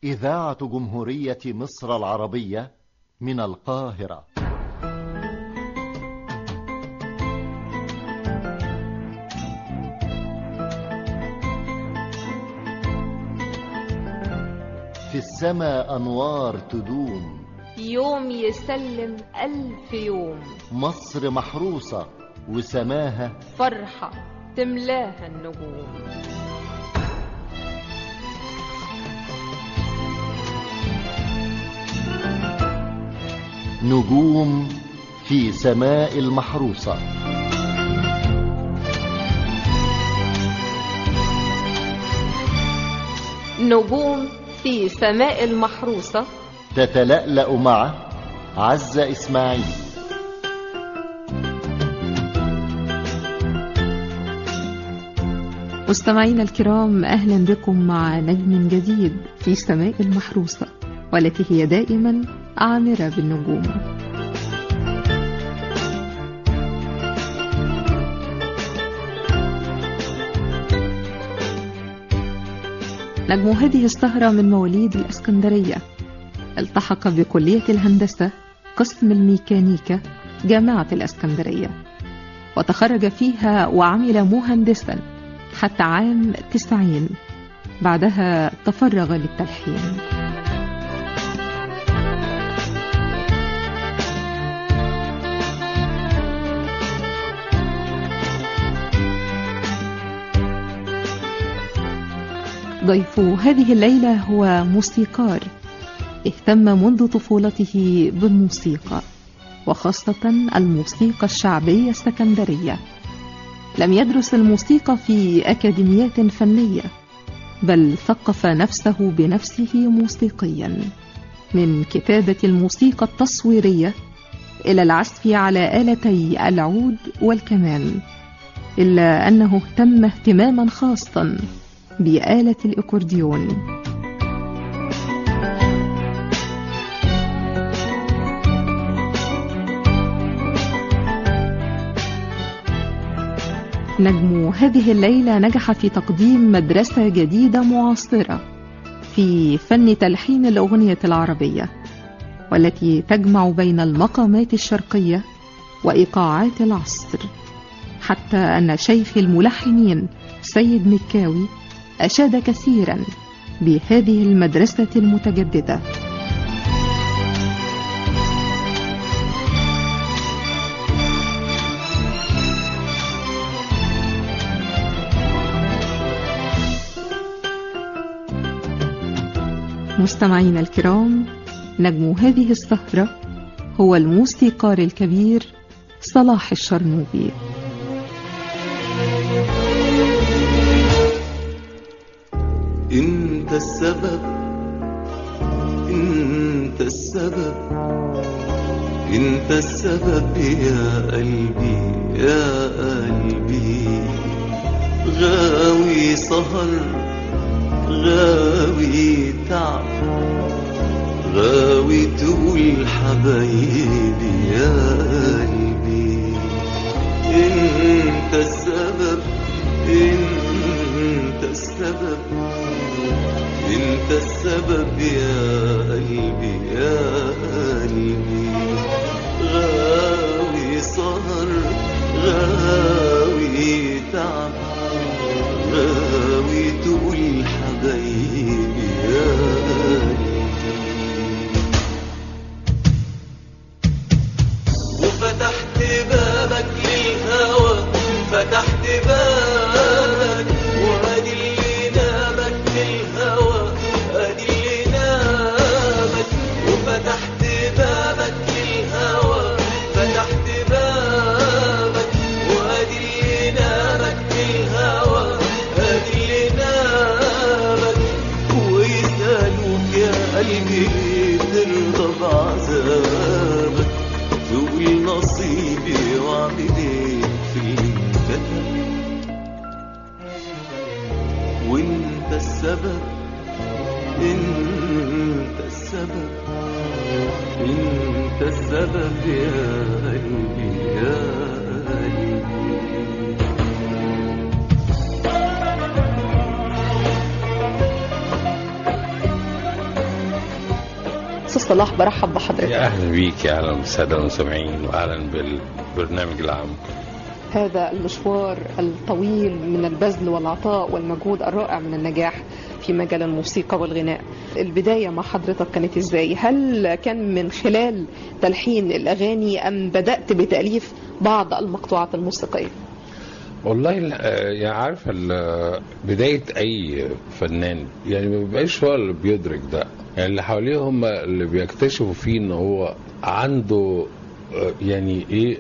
إذاعة جمهورية مصر العربية من القاهرة في السماء أنوار تدوم يوم يسلم ألف يوم مصر محروسة وسماها فرحة تملاها النجوم نجوم في سماء المحروسة نجوم في سماء المحروسة تتلألأ مع عزة إسماعيل مستمعينا الكرام أهلا بكم مع نجم جديد في سماء المحروسة والتي هي دائما عامرة بالنجوم نجم هذه السهرة من مواليد الإسكندرية التحق بكلية الهندسة قسم الميكانيكا جامعة الإسكندرية وتخرج فيها وعمل مهندسا حتى عام تسعين بعدها تفرغ للتلحين ضيف هذه الليلة هو موسيقار اهتم منذ طفولته بالموسيقى وخاصة الموسيقى الشعبية السكندرية لم يدرس الموسيقى في أكاديميات فنية بل ثقف نفسه بنفسه موسيقيا من كتابة الموسيقى التصويرية إلى العزف على آلتي العود والكمان إلا أنه اهتم اهتماما خاصا بآلة الأكورديون نجم هذه الليلة نجح في تقديم مدرسة جديدة معاصرة في فن تلحين الأغنية العربية والتي تجمع بين المقامات الشرقية وإيقاعات العصر حتى أن شيخ الملحنين سيد مكاوي أشاد كثيرا بهذه المدرسة المتجددة مستمعينا الكرام نجم هذه السهرة هو الموسيقار الكبير صلاح الشرنوبي انت السبب انت السبب انت السبب يا قلبي يا قلبي غاوي سهر غاوي تعب غاوي تقول حبايبي يا قلبي انت السبب انت السبب انت السبب يا قلبي يا قلبي غاوي سهر غاوي تعب غاوي تقول حبايبي يا قلبي وفتحت بابك للهوى فتحت بابك وادي اللي نامك للهوى ادي اللي نامك وفتحت بابك للهوى فتحت بابك وادي اللي نامك للهوى ادي اللي نامك ويسألوك يا قلبي ليه ترضى بعذابك تقول نصيبي واعمل ايه في الكتب وانت السبب انت السبب انت السبب يا قلبي يا قلبي استاذ صلاح برحب بحضرتك يا اهلا بيك يا اهلا بالساده المستمعين واهلا بالبرنامج العام هذا المشوار الطويل من البذل والعطاء والمجهود الرائع من النجاح في مجال الموسيقى والغناء البداية مع حضرتك كانت ازاي هل كان من خلال تلحين الأغاني أم بدأت بتأليف بعض المقطوعات الموسيقية والله ال- آه، يعني عارف ال- بداية أي فنان يعني ما بيبقاش هو اللي بيدرك ده يعني اللي حواليه هم اللي بيكتشفوا فيه إن هو عنده آه، يعني إيه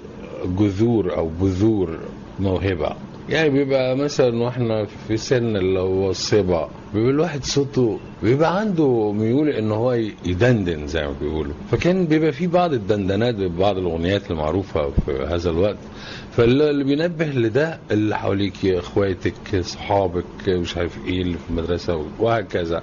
جذور أو بذور موهبة يعني بيبقى مثلا واحنا في سن اللي هو الصبا بيبقى الواحد صوته بيبقى عنده ميول ان هو يدندن زي ما بيقولوا فكان بيبقى في بعض الدندنات ببعض الاغنيات المعروفه في هذا الوقت فاللي بينبه لده اللي حواليك اخواتك اصحابك مش عارف ايه اللي في المدرسه وهكذا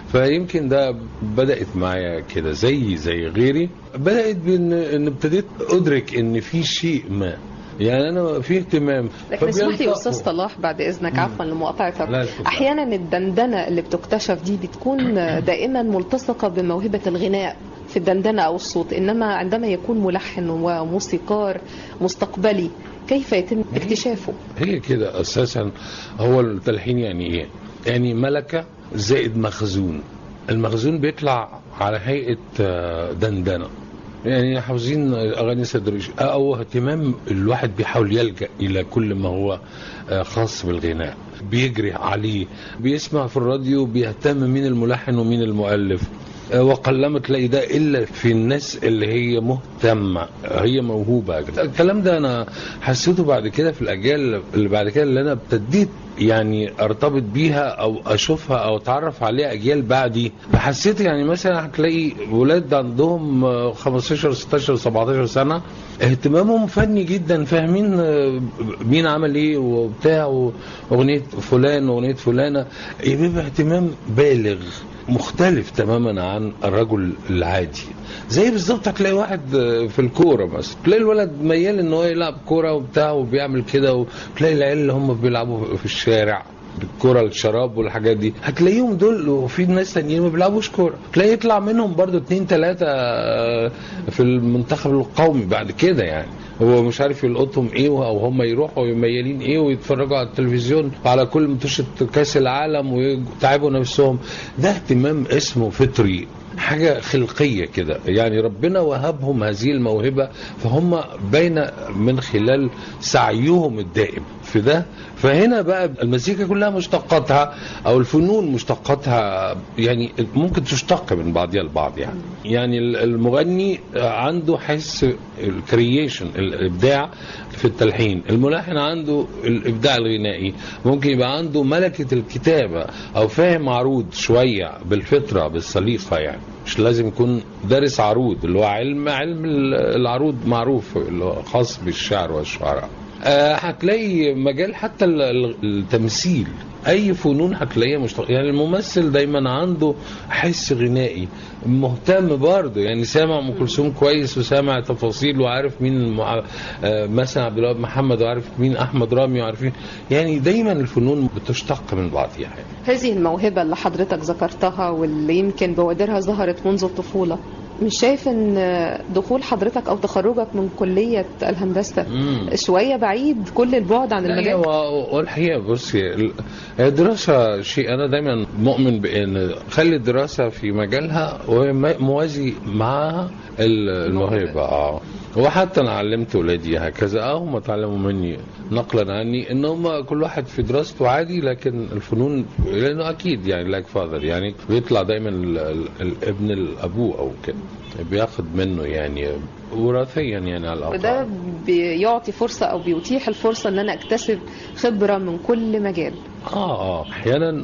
فيمكن ده بدات معايا كده زي زي غيري بدات بان ان ابتديت ادرك ان في شيء ما يعني انا في اهتمام لكن اسمح لي فبيلتقوا. استاذ صلاح بعد اذنك مم. عفوا لمقاطعتك لا، اتفضل. احيانا الدندنه اللي بتكتشف دي بتكون دائما ملتصقه بموهبه الغناء في الدندنه او الصوت انما عندما يكون ملحن وموسيقار مستقبلي كيف يتم اكتشافه هي كده اساسا هو التلحين يعني ايه يعني ملكه زائد مخزون المخزون بيطلع على هيئه آه، دندنه يعني حافظين اغاني سدريش او اهتمام الواحد بيحاول يلجا الى كل ما هو آه، خاص بالغناء بيجري عليه بيسمع في الراديو بيهتم مين الملحن ومين المؤلف آه، وقلما تلاقي ده الا في الناس اللي هي مهتمه هي موهوبه الكلام ده انا حسيته بعد كده في الاجيال اللي بعد كده اللي انا ابتديت يعني ارتبط بيها او اشوفها او اتعرف عليها اجيال بعدي فحسيت يعني مثلا هتلاقي ولاد عندهم آه، 15 16 17 سنه اهتمامهم فني جدا فاهمين آه، مين عمل ايه وبتاع واغنيه فلان واغنيه فلانه بيبقى اهتمام بالغ مختلف تماما عن الرجل العادي زي بالظبط هتلاقي واحد آه، في الكوره مثلا تلاقي الولد ميال ان هو يلعب كوره وبتاع وبيعمل كده وتلاقي العيال اللي هم بيلعبوا في الشارع الكرة الشراب والحاجات دي هتلاقيهم دول وفي ناس تانيين ما بيلعبوش كورة تلاقي يطلع منهم برضو اتنين تلاتة آه، في المنتخب القومي بعد كده يعني هو مش عارف يلقطهم ايه او هم يروحوا ميالين ايه ويتفرجوا على التلفزيون على كل متوشة كاس العالم ويتعبوا نفسهم ده اهتمام اسمه فطري حاجة خلقية كده يعني ربنا وهبهم هذه الموهبة فهم بين من خلال سعيهم الدائم في ده فهنا بقى المزيكا كلها مشتقاتها او الفنون مشتقاتها يعني ممكن تشتق من بعضها البعض يعني يعني المغني عنده حس الكرييشن الابداع في التلحين الملحن عنده الابداع الغنائي ممكن يبقى عنده ملكة الكتابة او فاهم عروض شوية بالفطرة بالسليقة يعني مش لازم يكون دارس عروض اللي هو علم علم العروض معروف اللي هو خاص بالشعر والشعراء آه، هتلاقي مجال حتى ال- ال- التمثيل اي فنون هتلاقيها مشتق يعني الممثل دايما عنده حس غنائي مهتم برضه يعني سامع ام كلثوم كويس وسامع تفاصيل وعارف مين المع... آه، مثلا عبد الوهاب محمد وعارف مين احمد رامي وعارفين يعني دايما الفنون بتشتق من بعضها يعني هذه الموهبة اللي حضرتك ذكرتها واللي يمكن بوادرها ظهرت منذ الطفولة مش شايف ان دخول حضرتك او تخرجك من كلية الهندسة مم. شوية بعيد كل البعد عن لا، المجال هو- والحقيقه بصي ال- الدراسه شيء انا دايما مؤمن بان خلي الدراسه في مجالها وموازي معها ال- الموهبه اه وحتى انا علمت ولادي هكذا اه هم اتعلموا مني نقلا عني ان هم كل واحد في دراسته عادي لكن الفنون لانه اكيد يعني لايك فاذر يعني بيطلع دايما ال- ال- الابن الابوه او كده بياخد منه يعني وراثيا يعني على الاقل وده بيعطي فرصة او بيتيح الفرصة ان انا اكتسب خبرة من كل مجال اه اه احيانا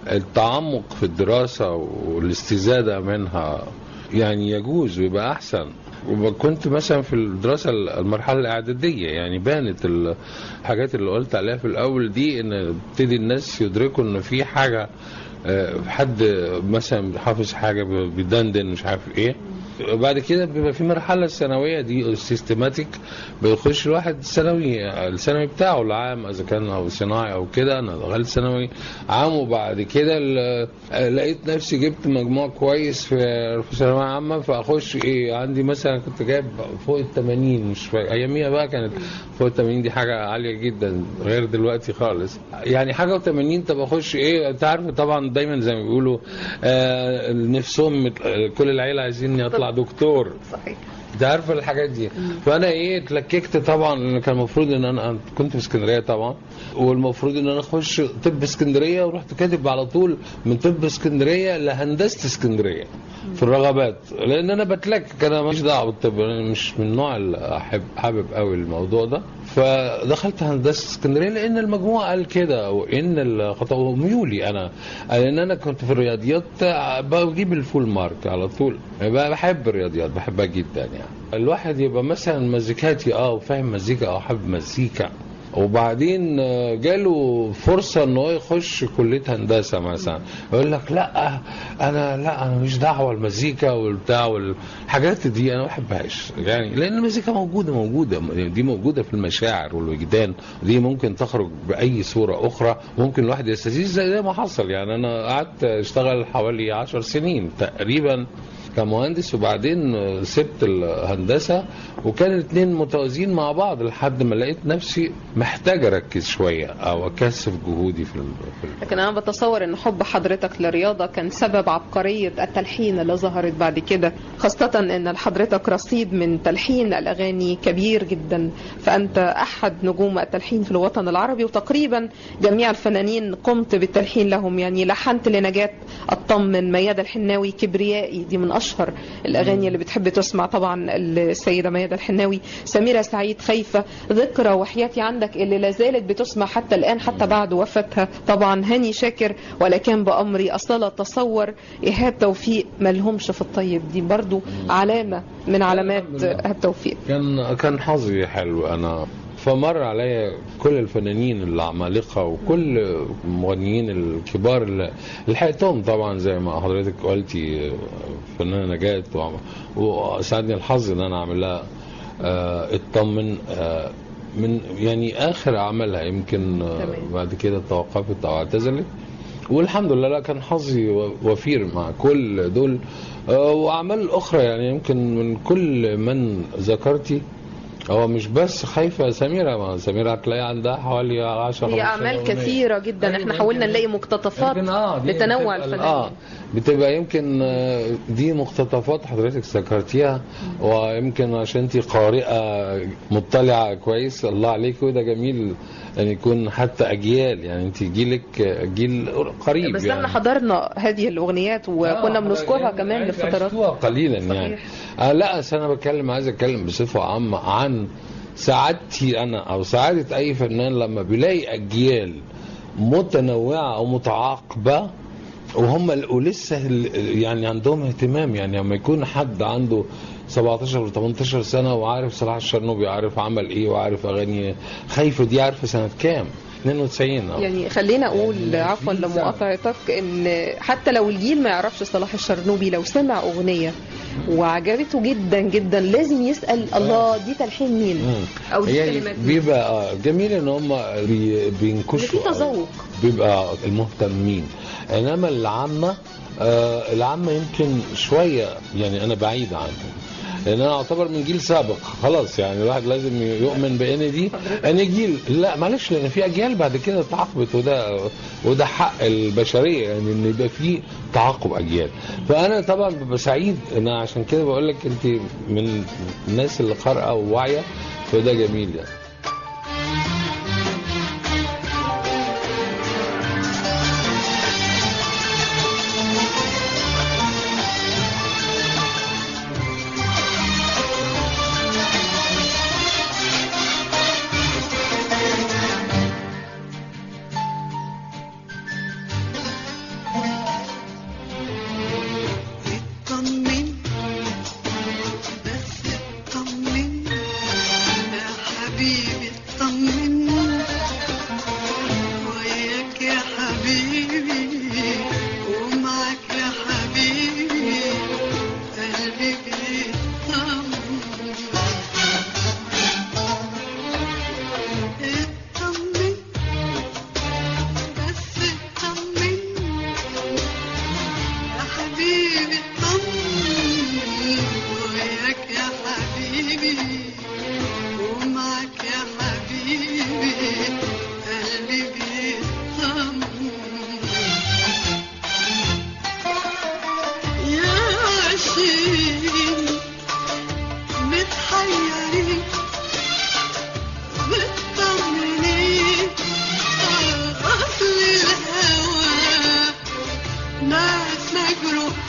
التعمق في الدراسه والاستزاده منها يعني يجوز ويبقى احسن وكنت مثلا في الدراسه المرحله الاعداديه يعني بانت الحاجات اللي قلت عليها في الاول دي ان ابتدي الناس يدركوا ان في حاجه آه، حد مثلا حافظ حاجه بيدندن مش عارف ايه بعد كده بيبقى في مرحله الثانويه دي سيستماتيك بيخش الواحد الثانوي الثانوي بتاعه العام اذا كان او صناعي او كده انا دخلت ثانوي عام وبعد كده ال- لقيت نفسي جبت مجموع كويس في في ثانويه عامه فاخش ايه عندي مثلا كنت جايب فوق ال 80 مش فاكر اياميها بقى كانت فوق ال 80 دي حاجه عاليه جدا غير دلوقتي خالص يعني حاجه و80 طب اخش ايه انت عارف طبعا دايما زي ما بيقولوا آه نفسهم مت- كل العيله عايزين اطلع دكتور صحيح انت عارف الحاجات دي فانا ايه اتلككت طبعا لان كان المفروض ان انا أنا كنت في اسكندريه طبعا والمفروض ان انا اخش طب اسكندريه ورحت كاتب على طول من طب اسكندريه لهندسه اسكندريه في الرغبات لان انا بتلكك انا ماليش دعوه بالطب انا مش من النوع اللي احب حابب قوي الموضوع ده فدخلت هندسه اسكندريه لان المجموع قال كده وان الخطا وميولي انا لان انا كنت في الرياضيات بجيب الفول مارك على طول بحب الرياضيات بحبها جدا يعني الواحد يبقى مثلا مزيكاتي اه وفاهم مزيكا او حابب مزيكا وبعدين آه، جاله فرصه ان هو يخش كليه هندسه مثلا يقول لك لا انا لا انا مش دعوه المزيكا والبتاع والحاجات دي انا ما بحبهاش يعني لان المزيكا موجوده موجوده دي موجوده في المشاعر والوجدان دي ممكن تخرج باي صوره اخرى ممكن الواحد يستزيد زي زي ما حصل يعني انا قعدت اشتغل حوالي عشر سنين تقريبا كمهندس وبعدين سبت الهندسه وكان الاثنين متوازيين مع بعض لحد ما لقيت نفسي محتاج اركز شويه او اكثف جهودي في ال- في ال- لكن انا بتصور ان حب حضرتك للرياضه كان سبب عبقريه التلحين اللي ظهرت بعد كده خاصه ان لحضرتك رصيد من تلحين الاغاني كبير جدا فانت احد نجوم التلحين في الوطن العربي وتقريبا جميع الفنانين قمت بالتلحين لهم يعني لحنت لنجاة اطمن ميادة الحناوي كبريائي دي من اشهر الاغاني اللي بتحب تسمع طبعا السيده ميادة الحناوي سميرة سعيد خايفه ذكرى وحياتي عندك اللي لا زالت بتسمع حتى الان حتى بعد وفاتها طبعا هاني شاكر ولكن بامري اصلا تصور ايهاب توفيق ملهمش في الطيب دي برضو علامه من علامات الحمد لله. ايهاب توفيق كان كان حظي حلو انا فمر عليا كل الفنانين العمالقه وكل المغنيين الكبار اللي لحقتهم طبعا زي ما حضرتك قلتي فنانه نجاة وعم- وساعدني الحظ ان انا اعمل لها آه، اطمن آه، من يعني اخر اعمالها يمكن آه، تمام. بعد كده توقفت او اعتزلت والحمد لله لا كان حظي وفير مع كل دول آه، واعمال اخرى يعني يمكن من كل من ذكرتي هو مش بس خايفه سميره ما سميره هتلاقي عندها حوالي 10 هي اعمال كثيره جدا أيوة، احنا حاولنا يمكن- نلاقي مقتطفات يمكن آه دي لتنوع بتبقى- الفنانين اه بتبقى يمكن آه، دي مقتطفات حضرتك ذكرتيها ويمكن عشان انت قارئه مطلعه كويس الله عليك وده جميل ان يكون حتى اجيال يعني انت جيلك جيل قريب بس يعني احنا حضرنا هذه الاغنيات وكنا آه، بنذكرها يعني كمان عايز- لفترات عشتوها قليلا يعني آه لا أصل انا بتكلم عايز اتكلم بصفه عامه عن سعادتي انا او سعاده اي فنان لما بيلاقي اجيال متنوعه او متعاقبه وهم ال- ولسه ال- يعني عندهم اهتمام يعني لما يكون حد عنده 17 و 18 سنه وعارف صلاح الشرنوبي عارف عمل ايه وعارف اغاني خايفه دي عارفه سنه كام 92 أو. يعني خلينا اقول يعني عفوا 20 سنة. لمقاطعتك ان حتى لو الجيل ما يعرفش صلاح الشرنوبي لو سمع اغنيه وعجبته جدا جدا لازم يسال الله دي تلحين مين مم. او دي يعني كلمات مين بيبقى آه، جميل ان هم بي إن بينكشوا في تذوق بيبقى المهتمين انما العامه آه العامه يمكن شويه يعني انا بعيد عنهم لان انا اعتبر من جيل سابق خلاص يعني الواحد لازم يؤمن بان دي ان جيل لا معلش لان في اجيال بعد كده اتعاقبت وده وده حق البشريه يعني ان يبقى في تعاقب اجيال فانا طبعا ببقى سعيد ان أنا عشان كده بقول لك انت من الناس اللي قارئه وواعيه فده جميل يعني اطمن بس اطمن يا حبيبي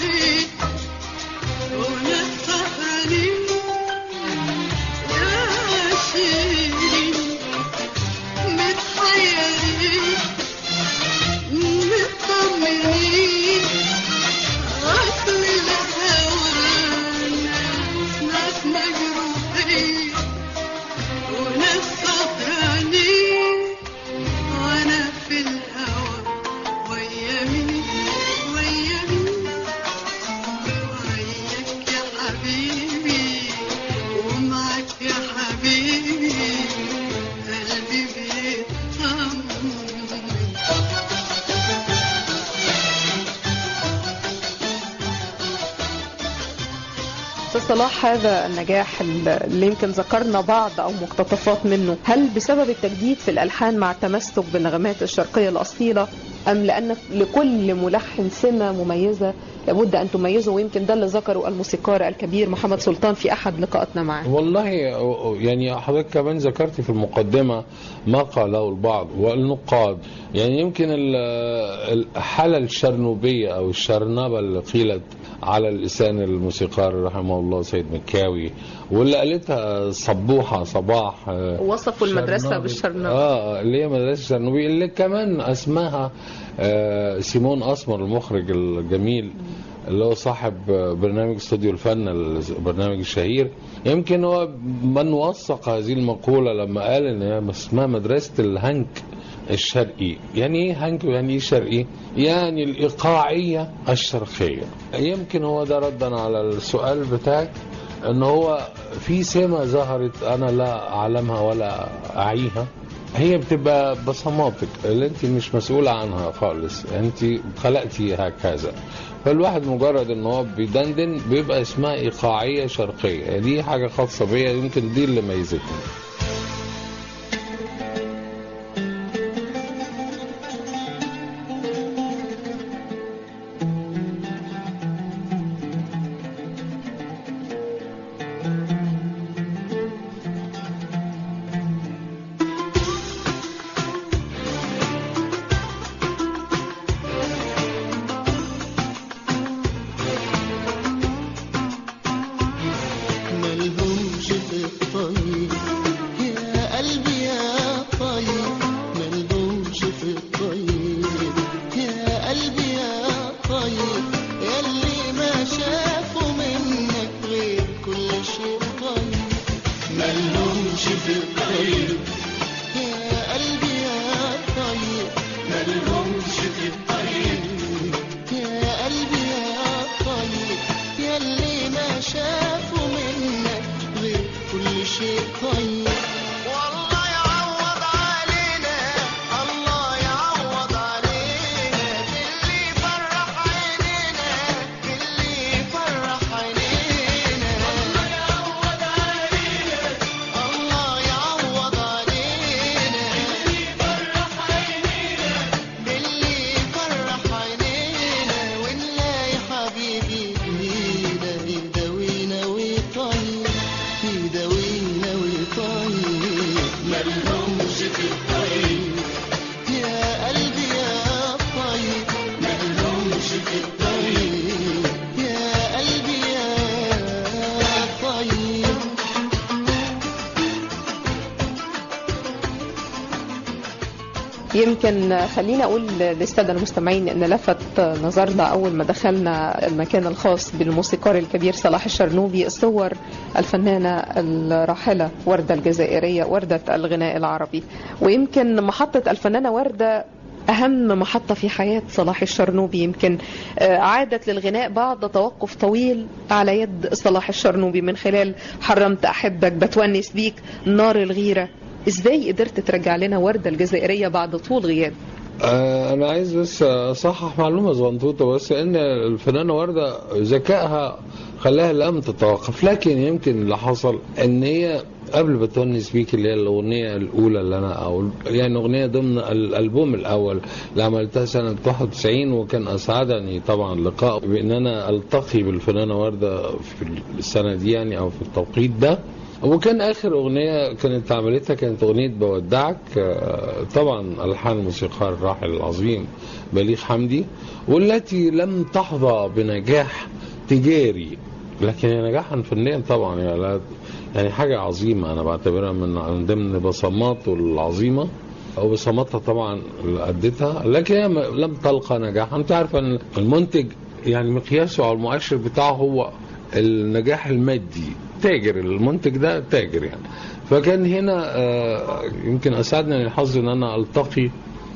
جروحي ونسهرانين يا شيرين متحيرين مطمنين أصل الهوى ناس ناس مجروحين وناس سهرانين وأنا في الهوى ويا مين ويا مين وياك يا حبيبي ومعك يا حبيبي قلبي بيطمن استاذ صلاح هذا النجاح اللي يمكن ذكرنا بعض او مقتطفات منه هل بسبب التجديد في الالحان مع التمسك بالنغمات الشرقيه الاصيله ام لان لكل ملحن سمه مميزه لابد ان تميزه ويمكن ده اللي ذكره الموسيقار الكبير محمد سلطان في احد لقاءاتنا معه والله يعني حضرتك كمان ذكرت في المقدمة ما قاله البعض والنقاد يعني يمكن ال- الحالة الشرنوبية أو الشرنبة اللي قيلت على لسان الموسيقار رحمه الله سيد مكاوي واللي قالتها صبوحة صباح آه، وصفوا المدرسه شرنوبي. بالشرنبه اه اللي هي مدرسة شرنوبي اللي كمان اسمها آه سيمون اسمر المخرج الجميل اللي هو صاحب برنامج استوديو الفن البرنامج الشهير يمكن هو من وثق هذه المقولة لما قال ان هي اسمها مدرسة الهنك الشرقي يعني ايه هنك يعني ايه شرقي يعني الايقاعية الشرقية يمكن هو ده ردا على السؤال بتاعك ان هو في سمة ظهرت انا لا اعلمها ولا اعيها هي بتبقى بصماتك اللي انت مش مسؤولة عنها خالص انت خلقتي هكذا فالواحد مجرد ان هو بيدندن بيبقى اسمها ايقاعية شرقية دي حاجة خاصة بيا يمكن دي اللي ميزتني ملهمش في الطيب يا قلبي يا طيب ملهمش في الطيب يا قلبي يا طيب ياللي ما شافوا منك غير كل شيء طيب ملهمش في الطيب يا قلبي يا طيب ملهمش في الطيب يا قلبي يا طيب ياللي ما شافوا منك غير كل شيء طيب والله يعوض علينا الله يعوض علينا باللي فرح عينينا باللي فرح عينينا الله يعوض علينا الله يعوض علينا باللي فرح عينينا باللي فرح عينينا ونلاقي حبيبي لينا يداوينا ويطيب يداوينا ويطيب ملهمش في الطيب يا قلبي يا طيب ملهمش في الطيب يا قلبي يا طيب يمكن خلينا اقول للساده المستمعين ان لفت نظرنا اول ما دخلنا المكان الخاص بالموسيقار الكبير صلاح الشرنوبي صور الفنانه الراحله ورده الجزائريه ورده الغناء العربي ويمكن محطه الفنانه ورده أهم محطة في حياة صلاح الشرنوبي يمكن آه، عادت للغناء بعد توقف طويل على يد صلاح الشرنوبي من خلال حرمت أحبك بتونس بيك نار الغيرة إزاي قدرت ترجع لنا وردة الجزائرية بعد طول غياب آه، انا عايز بس اصحح معلومه صغنطوطه بس ان الفنانه ورده ذكائها خلاها لم تتوقف لكن يمكن اللي حصل ان هي قبل بتونس بيك اللي هي الاغنيه الاولى اللي انا او يعني اغنيه ضمن الالبوم الاول اللي عملتها سنه 91 وكان اسعدني طبعا اللقاء بان انا التقي بالفنانه ورده في السنه دي يعني او في التوقيت ده وكان اخر اغنيه كانت عملتها كانت اغنيه بودعك آه، طبعا الحان الموسيقار الراحل العظيم بليغ حمدي والتي لم تحظى بنجاح تجاري لكن هي نجاحا فنيا طبعا يعني, لا- يعني حاجه عظيمه انا بعتبرها من من ضمن بصماته العظيمه او بصماتها طبعا اللي اديتها لكن هي م- لم تلقى نجاحا انت عارف ان المنتج يعني مقياسه او المؤشر بتاعه هو النجاح المادي تاجر المنتج ده تاجر يعني فكان هنا آه، يمكن اسعدني الحظ ان انا التقي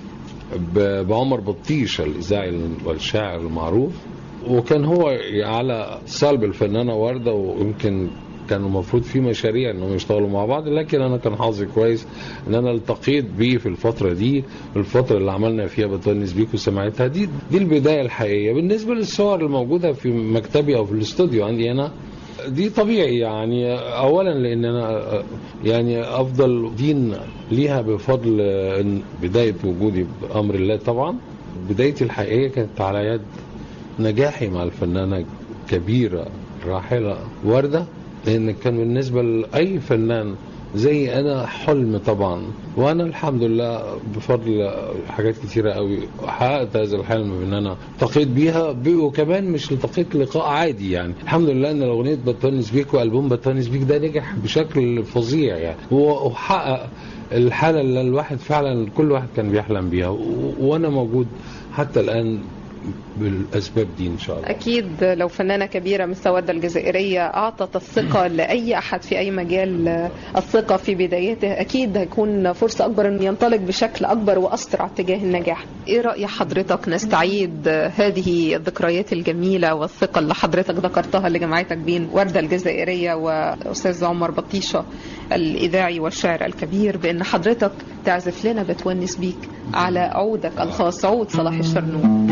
ب- بعمر بطيشه الاذاعي والشاعر المعروف وكان هو على صلب الفنانه ورده ويمكن كان المفروض في مشاريع انهم يشتغلوا مع بعض لكن انا كان حظي كويس ان انا التقيت بيه في الفتره دي الفتره اللي عملنا فيها بتونس بيك وسمعتها دي دي البدايه الحقيقيه بالنسبه للصور الموجوده في مكتبي او في الاستوديو عندي هنا دي طبيعي يعني اولا لان انا يعني افضل دين ليها بفضل إن بدايه وجودي بامر الله طبعا بدايتي الحقيقيه كانت على يد نجاحي مع الفنانه كبيره راحله ورده لان كان بالنسبه لاي فنان زي انا حلم طبعا وانا الحمد لله بفضل حاجات كتيره قوي حققت هذا الحلم بان انا التقيت بيها ب- وكمان مش التقيت لقاء عادي يعني الحمد لله ان اغنيه بتونس بيك والبوم بتونس بيك ده نجح بشكل فظيع يعني و- وحقق الحاله اللي الواحد فعلا كل واحد كان بيحلم بيها و- وانا موجود حتى الان بالاسباب دي ان شاء الله أكيد لو فنانة كبيرة مثل ودة الجزائرية أعطت الثقة لأي أحد في أي مجال الثقة في بدايته أكيد هيكون فرصة أكبر أن ينطلق بشكل أكبر وأسرع اتجاه النجاح إيه رأي حضرتك نستعيد هذه الذكريات الجميلة والثقة اللي حضرتك ذكرتها اللي جمعتك بين وردة الجزائرية وأستاذ عمر بطيشة الإذاعي والشاعر الكبير بأن حضرتك تعزف لنا بتونس بيك على عودك الخاص عود صلاح الشرنوب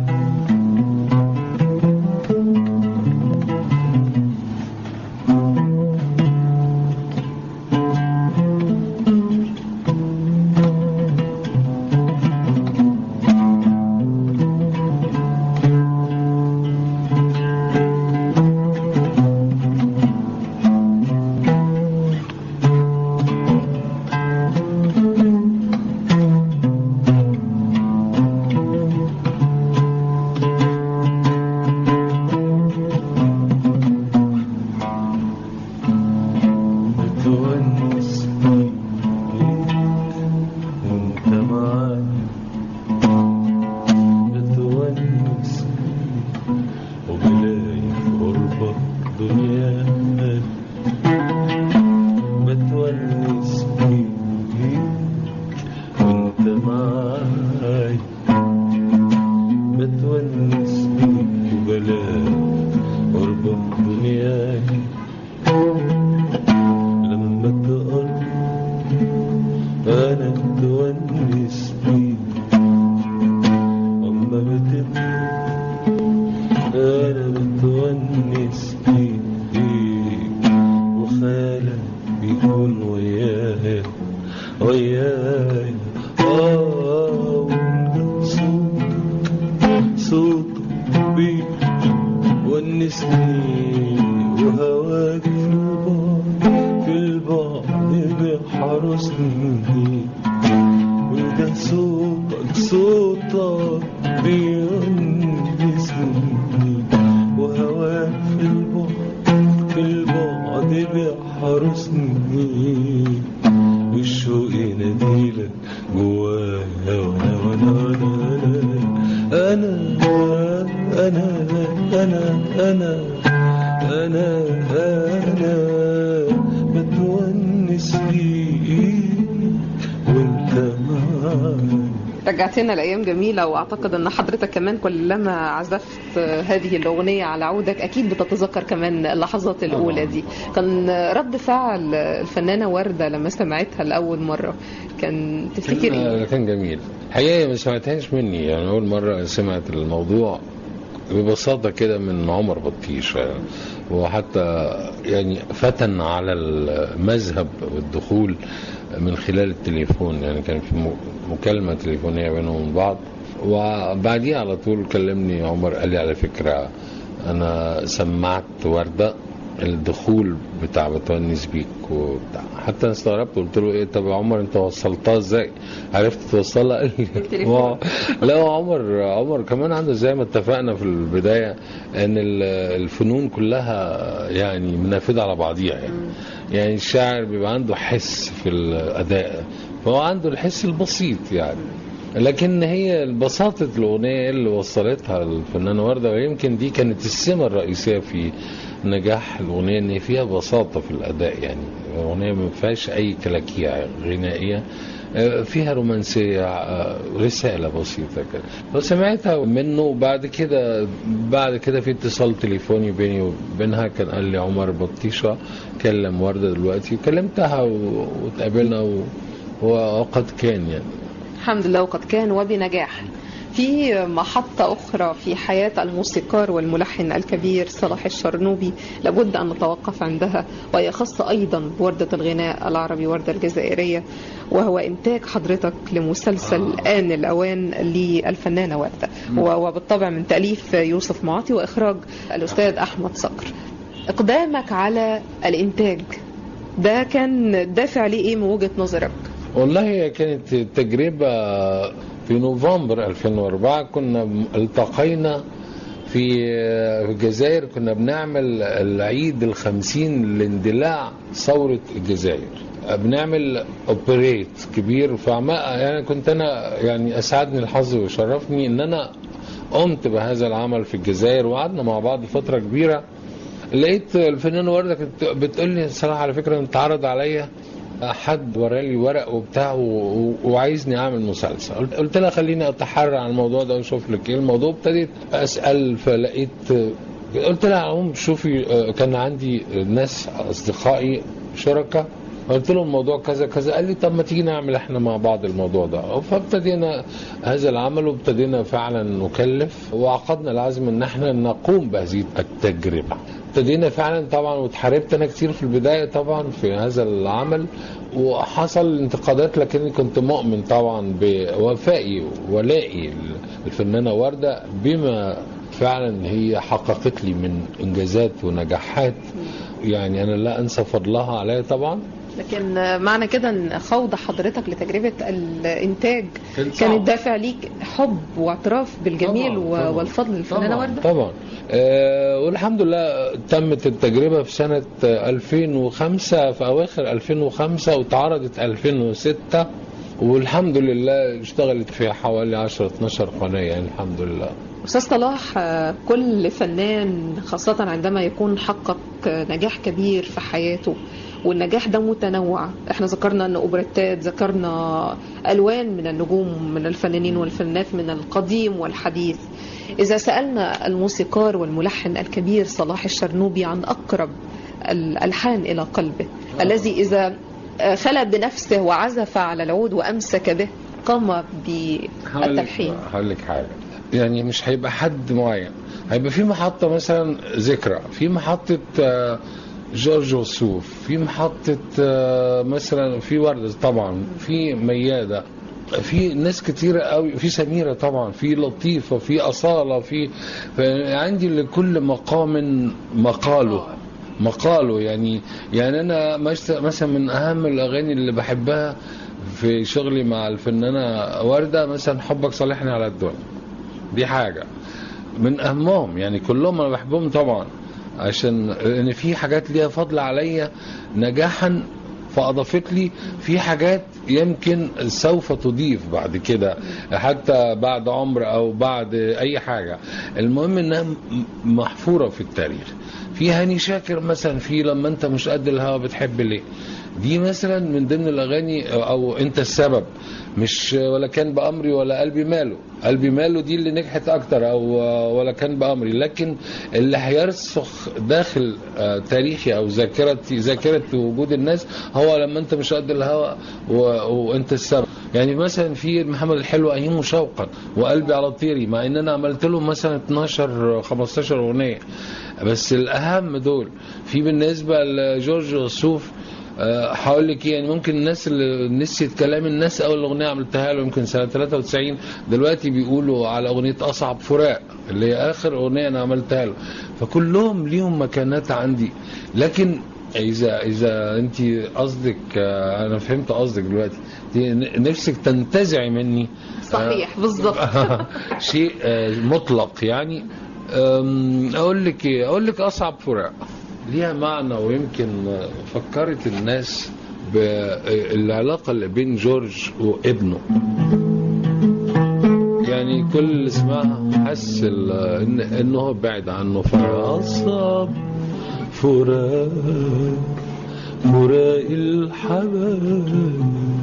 بتونس بيك وانت معايا بتونس بيك وبلاقي في قربك دنيا بتونس بيك وانت معايا بتونس بيك وبلاقي قربك دنياي لما تقرب انا بتونس بيك اما بتبكي انا بتونس بيك وخيالك بيكون ويايا ويايا اه وإن صوتك صوتك بيك ونسني وهواك في البعد في البعد بيحرسني وده صوتك صوتك بيونسني وهواك في البعد في البعد بيحرسني والشوق يناديلك جوايا وانا وانا وانا انا انا انا انا انا انا بتونس بيك وانت معايا رجعتنا لأيام جميلة وأعتقد أن حضرتك كمان كلما عزفت هذه الأغنية على عودك أكيد بتتذكر كمان اللحظات الأولى دي كان رد فعل الفنانة وردة لما سمعتها لأول مرة كان تفتكر إيه؟ كان, كان جميل الحقيقه ما سمعتهاش مني يعني اول مره سمعت الموضوع ببساطه كده من عمر بطيش وحتى يعني فتن على المذهب والدخول من خلال التليفون يعني كان في م- مكالمه تليفونيه بينهم وبين بعض وبعديها على طول كلمني عمر قال لي على فكره انا سمعت ورده الدخول بتاع بتونس بيك وبتاع حتى انا استغربت قلت له ايه طب يا عمر انت وصلتها ازاي عرفت توصلها قال لي بالتليفون. ما- لا هو عمر عمر كمان عنده زي ما اتفقنا في البدايه ان ال- الفنون كلها يعني منافذه على بعضيها يعني يعني الشاعر بيبقى عنده حس في الاداء فهو عنده الحس البسيط يعني لكن هي بساطة الأغنية اللي وصلتها الفنانة وردة ويمكن دي كانت السمة الرئيسية في نجاح الأغنية إن فيها بساطة في الأداء يعني الأغنية ما فيهاش أي كلاكيع غنائية آه، فيها رومانسية آه، رسالة بسيطة كده فسمعتها منه وبعد كده بعد كده في اتصال تليفوني بيني وبينها كان قال لي عمر بطيشة كلم وردة دلوقتي وكلمتها و- واتقابلنا و- وقد كان يعني الحمد لله وقد كان وبنجاح في محطة أخرى في حياة الموسيقار والملحن الكبير صلاح الشرنوبي لابد أن نتوقف عندها وهي خاصة أيضا بوردة الغناء العربي وردة الجزائرية وهو إنتاج حضرتك لمسلسل آن الأوان للفنانة وردة و- وبالطبع من تأليف يوسف معاطي وإخراج الأستاذ أحمد صقر إقدامك على الإنتاج ده كان دافع ليه إيه من وجهة نظرك؟ والله هي كانت تجربة في نوفمبر 2004 كنا التقينا في في الجزائر كنا بنعمل العيد الخمسين لاندلاع ثورة الجزائر بنعمل اوبريت كبير فما يعني كنت انا يعني اسعدني الحظ وشرفني ان انا قمت بهذا العمل في الجزائر وقعدنا مع بعض فترة كبيرة لقيت الفنانة وردة كانت بتقول لي صراحة على فكرة انت عرض عليا حد ورالي ورق وبتاع و... و... وعايزني اعمل مسلسل قلت- قلت لها خليني اتحرى عن الموضوع ده واشوف لك ايه الموضوع ابتديت اسال فلقيت قلت لها عموم شوفي آه، كان عندي ناس اصدقائي شركاء قلت لهم الموضوع كذا كذا قال لي طب ما تيجي نعمل احنا مع بعض الموضوع ده فابتدينا هذا العمل وابتدينا فعلا نكلف وعقدنا العزم ان احنا نقوم بهذه التجربه ابتدينا فعلا طبعا واتحاربت انا كتير في البدايه طبعا في هذا العمل وحصل انتقادات لكني كنت مؤمن طبعا بوفائي ولائي الفنانه ورده بما فعلا هي حققت لي من انجازات ونجاحات يعني انا لا انسى فضلها عليا طبعا لكن معنى كده ان خوض حضرتك لتجربة الانتاج كان صعب. كانت دافع ليك حب واعتراف بالجميل طبعاً، و- طبعاً. والفضل للفنانة طبعا وردة طبعا آه والحمد لله تمت التجربة في سنة آه، 2005 في أواخر 2005 واتعرضت 2006 والحمد لله اشتغلت في حوالي 10 12 قناة يعني الحمد لله أستاذ صلاح آه، كل فنان خاصة عندما يكون حقق آه، نجاح كبير في حياته والنجاح ده متنوع احنا ذكرنا ان اوبريتات ذكرنا الوان من النجوم من الفنانين والفنانات من القديم والحديث اذا سالنا الموسيقار والملحن الكبير صلاح الشرنوبي عن اقرب الالحان الى قلبه الذي اذا آه، خلى بنفسه وعزف على العود وامسك به قام بالتلحين هقول لك حاجة يعني مش هيبقى حد معين هيبقى في محطة مثلا ذكرى في محطة آه، جورج وسوف في محطة آه، مثلا في وردة طبعا في ميادة في ناس كتيرة قوي في سميرة طبعا في لطيفة في أصالة في عندي لكل مقام مقاله مقاله يعني يعني انا مش- مثلا من اهم الاغاني اللي بحبها في شغلي مع الفنانه ورده مثلا حبك صالحني على الدنيا دي حاجه من اهمهم يعني كلهم انا بحبهم طبعا عشان ان في حاجات ليها فضل عليا نجاحا فاضافت لي في حاجات يمكن سوف تضيف بعد كده حتى بعد عمر او بعد اي حاجه المهم انها م- محفوره في التاريخ في هاني شاكر مثلا في لما انت مش قد الهوى بتحب ليه دي مثلا من ضمن الاغاني او انت السبب مش ولا كان بامري ولا قلبي ماله قلبي ماله دي اللي نجحت اكتر او ولا كان بامري لكن اللي هيرسخ داخل آه، تاريخي او ذاكرتي ذاكره وجود الناس هو لما انت مش قد الهوى و... وانت السبب يعني مثلا في محمد الحلو ايامه شوقا وقلبي على طيري مع ان انا عملت له مثلا 12 15 اغنيه بس الاهم دول في بالنسبه لجورج وسوف أه هقول لك إيه، يعني ممكن الناس اللي نسيت كلام الناس اول اغنيه عملتها له يمكن سنه 93 دلوقتي بيقولوا على اغنيه اصعب فراق اللي هي اخر اغنيه انا عملتها له فكلهم ليهم مكانات عندي لكن اذا اذا انت قصدك آه، انا فهمت قصدك دلوقتي إنت نفسك تنتزعي مني صحيح بالظبط شيء آه، مطلق يعني أم، اقول لك ايه اقول لك اصعب فراق ليها معنى ويمكن آه، فكرت الناس بالعلاقه اللي بين جورج وابنه يعني كل اللي اسمها حس ال- ان انه هو بعد عنه فاصاب فراق فراق الحبايب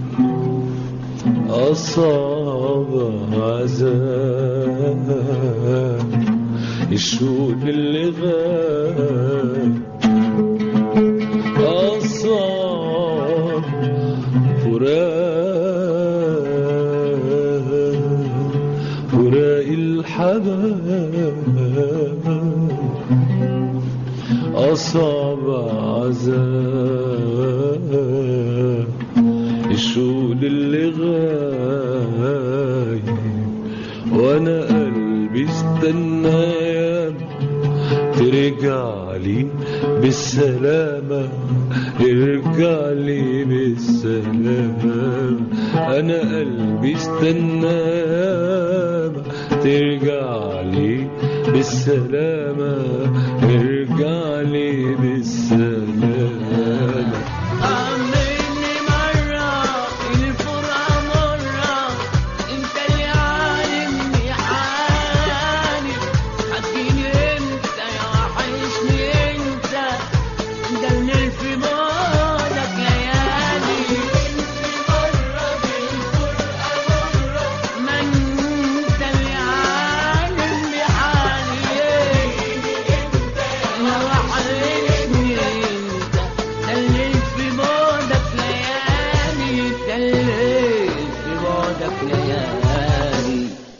أصاب عذاب الشوق اللي غاب أصاب فراق فراق الحبايب أصاب عذاب الشغل اللي غايب وأنا قلبي استنى يا ترجع لي بالسلامة ارجع لي بالسلامة أنا قلبي استنى ياما ترجع لي بالسلامة ارجع لي بالسلامة عملني مرة الفرقة مرة انت اللي عالمني حالي هتجيني انت يا وحشني انت ده اللي في بالك ليالي ما انت اللي عالمني حالي يا وحشني انت ده اللي في بعدك ليالي ده اللي في بعدك ليالي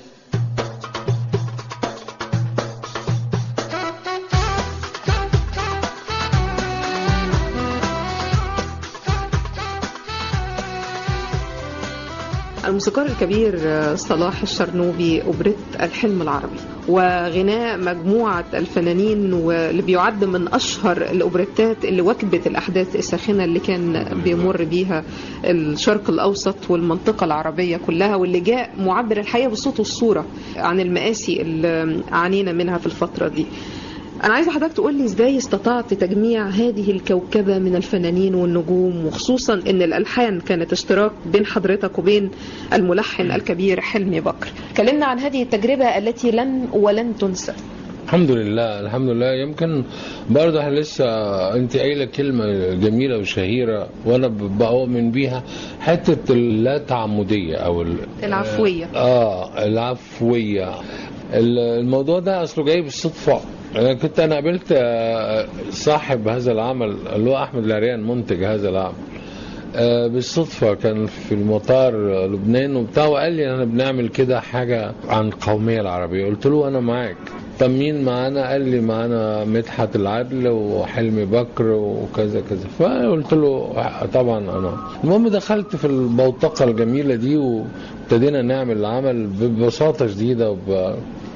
الموسيقار الكبير صلاح الشرنوبي أوبريت الحلم العربي وغناء مجموعة الفنانين واللي بيعد من أشهر الأوبريتات اللي واكبت الأحداث الساخنة اللي كان بيمر بيها الشرق الأوسط والمنطقة العربية كلها واللي جاء معبر الحقيقة بالصوت والصورة عن المآسي اللي عانينا منها في الفترة دي أنا عايزة حضرتك تقول لي إزاي استطعت تجميع هذه الكوكبة من الفنانين والنجوم وخصوصا إن الألحان كانت اشتراك بين حضرتك وبين الملحن الكبير حلمي بكر. كلمنا عن هذه التجربة التي لن ولن تنسى. الحمد لله الحمد لله يمكن برضه احنا لسه انت قايله كلمه جميله وشهيره وانا ب- بؤمن بيها حته اللا تعمديه او ال- العفوية. اه العفويه ال- الموضوع ده اصله جاي بالصدفه انا كنت انا قابلت آه، صاحب هذا العمل اللي هو احمد العريان منتج هذا العمل آه، بالصدفة كان في المطار آه، لبنان وبتاع وقال لي أنا بنعمل كده حاجة عن القومية العربية قلت له أنا معاك طب مين معانا قال لي معانا مدحت العدل وحلمي بكر وكذا كذا فقلت له طبعا أنا المهم دخلت في البوتقة الجميلة دي وابتدينا نعمل العمل ببساطة شديدة وب...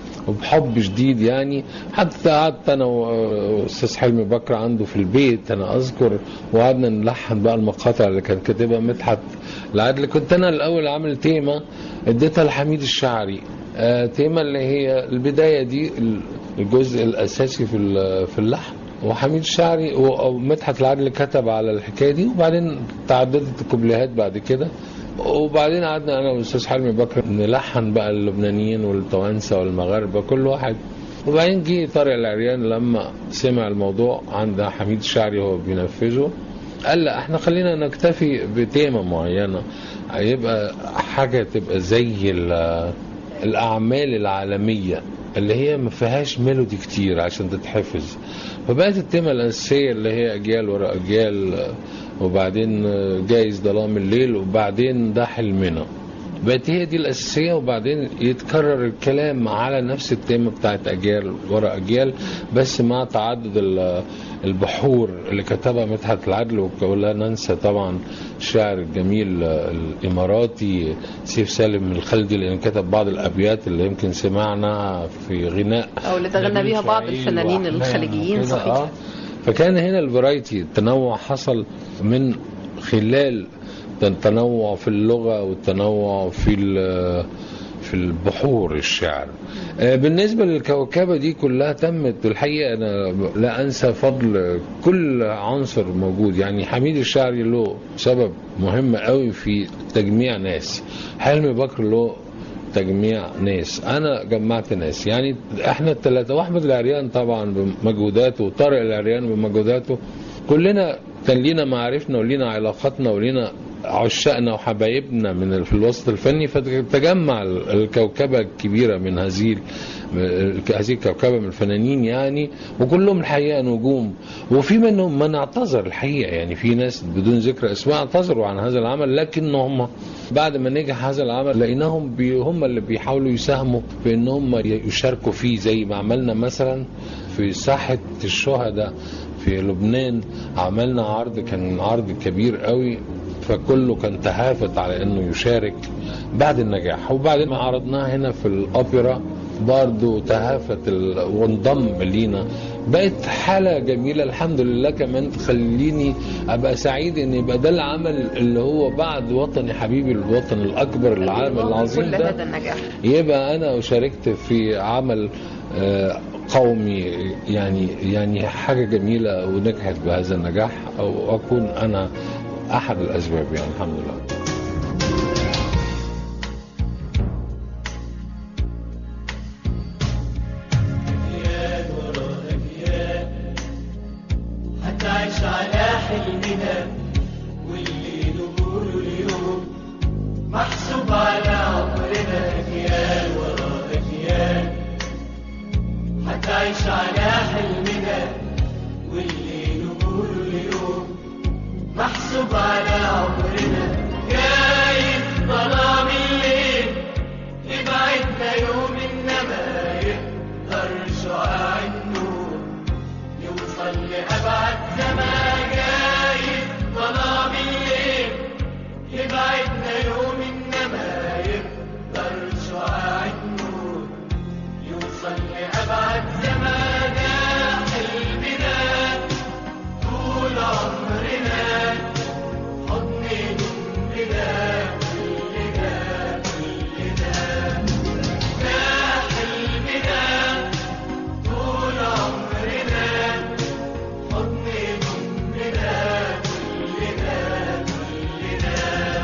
وبحب شديد يعني حتى قعدت انا واستاذ حلمي بكر عنده في البيت انا اذكر وقعدنا نلحن بقى المقاطع اللي كان كاتبها مدحت العدل كنت انا الاول عامل تيمه اديتها لحميد الشاعري آه، تيمه اللي هي البدايه دي الجزء الاساسي في ال- في اللحن وحميد الشاعري ومدحت العدل كتب على الحكايه دي وبعدين تعددت الكوبليهات بعد كده وبعدين قعدنا انا والاستاذ حلمي بكر نلحن بقى اللبنانيين والتوانسه والمغاربه كل واحد وبعدين جه طارق العريان لما سمع الموضوع عند حميد الشاعري هو بينفذه قال لا احنا خلينا نكتفي بتيمة معينة هيبقى حاجة تبقى زي ال- الأعمال العالمية اللي هي ما فيهاش ميلودي كتير عشان تتحفظ فبقت التيمة الأساسية اللي هي أجيال ورا أجيال وبعدين جايز ظلام الليل وبعدين ده حلمنا بقت هي دي الاساسيه وبعدين يتكرر الكلام على نفس التيمه بتاعت اجيال ورا اجيال بس مع تعدد ال- البحور اللي كتبها مدحت العدل وك- ولا ننسى طبعا الشاعر الجميل آه، الاماراتي سيف سالم الخلدي اللي كتب بعض الابيات اللي يمكن سمعنا في غناء او اللي تغنى نبيل بيها بعض شعيب الفنانين وأحلام الخليجيين كده، صحيح آه. فكان هنا الفرايتي التنوع حصل من خلال التنوع في اللغة والتنوع في ال- في البحور الشعر آه، بالنسبة للكوكبة دي كلها تمت الحقيقة أنا لا أنسى فضل كل عنصر موجود يعني حميد الشاعري له سبب مهم قوي في تجميع ناس حلمي بكر له تجميع ناس انا جمعت ناس يعني احنا الثلاثه واحمد العريان طبعا بمجهوداته وطارق العريان بمجهوداته كلنا كان لينا معارفنا ولينا علاقاتنا ولينا عشاقنا وحبايبنا من ال- في الوسط الفني فتجمع ال- الكوكبه الكبيره من هذه ال- هذه الكوكبه من الفنانين يعني وكلهم الحقيقه نجوم وفي منهم من اعتذر الحقيقه يعني في ناس بدون ذكر اسماء اعتذروا عن هذا العمل لكن هم بعد ما نجح هذا العمل لقيناهم بي هم اللي بيحاولوا يساهموا في ان هم يشاركوا فيه زي ما عملنا مثلا في ساحه الشهداء في لبنان عملنا عرض كان عرض كبير قوي فكله كان تهافت على انه يشارك بعد النجاح وبعدين ما عرضناه هنا في الاوبرا برضه تهافت ال... وانضم لينا بقت حالة جميلة الحمد لله كمان تخليني أبقى سعيد إن يبقى ده العمل اللي هو بعد وطني حبيبي الوطن الأكبر العالم العظيم كل ده هذا النجاح يبقى انا شاركت في عمل آه، قومي يعني يعني حاجه جميله ونجحت بهذا النجاح او اكون انا احد الاسباب يعني الحمد لله هتعيش على حلمنا واللي نقوله اليوم محسوب على عمرنا أجيال ورا أجيال هتعيش على حلمنا واللي نقوله اليوم محسوب على عمرنا جاي ظلام الليل يبعدنا يوم إنما يقدر شعاع النور يوصل لأبعد زمان جاي ظلام الليل يبعدنا يوم إنما يقدر شعاع النور يوصل لأبعد زمان حلمنا طول عمرنا حضن جنبنا كلنا كلنا ده حلمنا طول عمرنا حضن جنبنا كلنا كلنا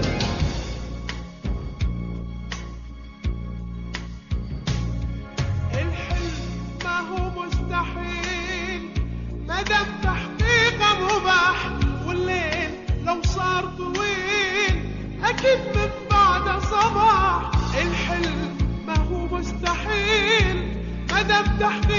الحلم ما هو مستحيل ما دام تحقيقه مباح والليل لو صار طويل اكيد من بعد صباح الحلم ما هو مستحيل ما دام تحقيقه